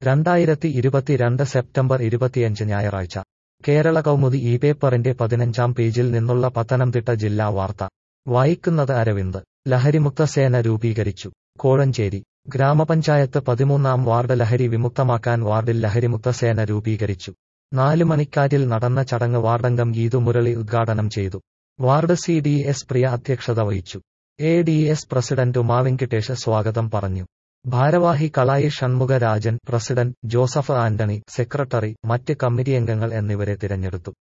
രണ്ടായിരത്തി ഇരുപത്തിരണ്ട് സെപ്റ്റംബർ ഇരുപത്തിയഞ്ച് ഞായറാഴ്ച കേരള കൗമുദി ഈ പേപ്പറിന്റെ പതിനഞ്ചാം പേജിൽ നിന്നുള്ള പത്തനംതിട്ട ജില്ലാ വാർത്ത വായിക്കുന്നത് അരവിന്ദ് ലഹരിമുക്ത സേന രൂപീകരിച്ചു കോഴഞ്ചേരി ഗ്രാമപഞ്ചായത്ത് പതിമൂന്നാം വാർഡ് ലഹരി വിമുക്തമാക്കാൻ വാർഡിൽ ലഹരിമുക്ത സേന രൂപീകരിച്ചു നാല് മണിക്കാറ്റിൽ നടന്ന ചടങ്ങ് വാർഡംഗം ഗീതു മുരളി ഉദ്ഘാടനം ചെയ്തു ward C D S Priya അധ്യക്ഷത വഹിച്ചു A D S president Umavenkitesh സ്വാഗതം പറഞ്ഞു ഭാരവാഹി കളായി Shanmugharajan president Joseph Antony secretary മറ്റ് കമ്മിറ്റിയംഗങ്ങൾ എന്നിവരെ തിരഞ്ഞെടുത്തു